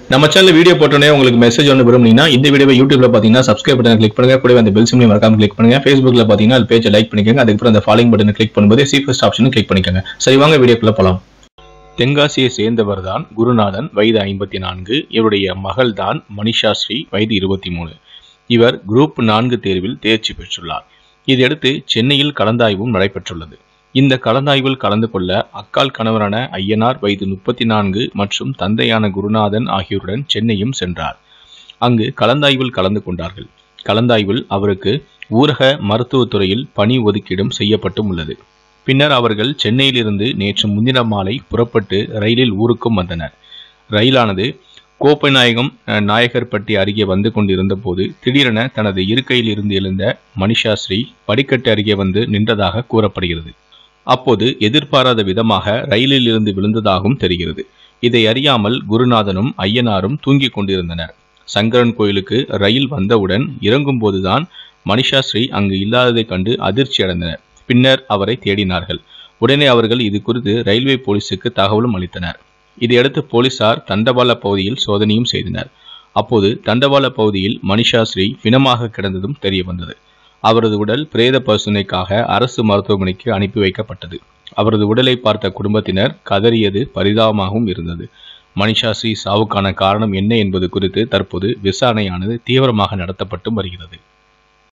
நம்ம channel video போட்டோன்னே உங்களுக்கு மெசேஜ் ஒன்று விரும்புனீங்கன்னா இந்த வீடியோவை யூடியூப்ல பார்த்தீங்கன்னா சப்ஸ்கிரைப் பட்டன் கிளிக் பண்ணுங்க கூடவே அந்த பெல் சிம்லையும் மறக்காம கிளிக் பண்ணுங்க ஃபேஸ்புக்ல பார்த்தீங்கன்னா அது பேஜை லைக் பண்ணிக்கோங்க அதுக்கப்புறம் அந்த ஃபாலோயிங் பட்டனை கிளிக் பண்ணும்போது சீஃபஸ்ட் ஆப்ஷனும் கிளிக் பண்ணிக்கோங்க சரி வாங்க வீடியோக்குள்ள போலாம் தென்காசியை சேர்ந்தவர் தான் குருநாதன் வயது ஐம்பத்தி நான்கு இவருடைய மகள் தான் மனிஷா ஸ்ரீ வயது இருபத்தி மூணு இவர் குரூப் நான்கு தேர்வில் தேர்ச்சி பெற்றுள்ளார் இதையடுத்து சென்னையில் கலந்தாய்வும் நடைபெற்றுள்ளது இந்த கலந்தாய்வில் கலந்து கொள்ள அக்கால் கணவரான ஐயனார் வயது முப்பத்தி நான்கு மற்றும் தந்தையான குருநாதன் ஆகியோருடன் சென்னையும் சென்றார் அங்கு கலந்தாய்வில் கலந்து கொண்டார்கள் கலந்தாய்வில் அவருக்கு ஊரக மருத்துவத்துறையில் பணி ஒதுக்கீடும் செய்யப்பட்டும் உள்ளது பின்னர் அவர்கள் சென்னையிலிருந்து நேற்று முன்தினம் மாலை புறப்பட்டு ரயிலில் ஊருக்கும் வந்தனர் ரயிலானது கோப்பநாயகம் அஹ், நாயகர்பட்டி அருகே வந்து கொண்டிருந்த போது திடீரென தனது இருக்கையில் இருந்து எழுந்த மணிஷாஸ்ரீ படிக்கட்டு அருகே வந்து நின்றதாக கூறப்படுகிறது அப்போது எதிர்பாராத விதமாக ரயிலில் இருந்து விழுந்ததாகவும் தெரிகிறது இதை அறியாமல் குருநாதனும் ஐயனாரும் தூங்கிக் கொண்டிருந்தனர் சங்கரன் கோயிலுக்கு ரயில் வந்தவுடன் இறங்கும்போதுதான் மணிஷாஸ்ரீ அங்கு இல்லாததைக் கண்டு அதிர்ச்சி அடைந்தனர் பின்னர் அவரை தேடினார்கள் உடனே அவர்கள் இது குறித்து ரயில்வே போலீசுக்கு தகவலும் அளித்தனர் இதையடுத்து போலீசார் தண்டவாள பகுதியில் சோதனையும் செய்தனர் அப்போது தண்டவாள பகுதியில் மணிஷாஸ்ரீ பிணமாக கிடந்ததும் தெரிய வந்தது அவரது உடல் பிரேத பரிசோதனைக்காக அரசு மருத்துவமனைக்கு அனுப்பி வைக்கப்பட்டது அவரது உடலை பார்த்த குடும்பத்தினர் கதறியது பரிதாபமாகவும் இருந்தது மணிஷாஸ்ரீ சாவுக்கான காரணம் என்ன என்பது குறித்து தற்போது விசாரணையானது தீவிரமாக நடத்தப்பட்டு வருகிறது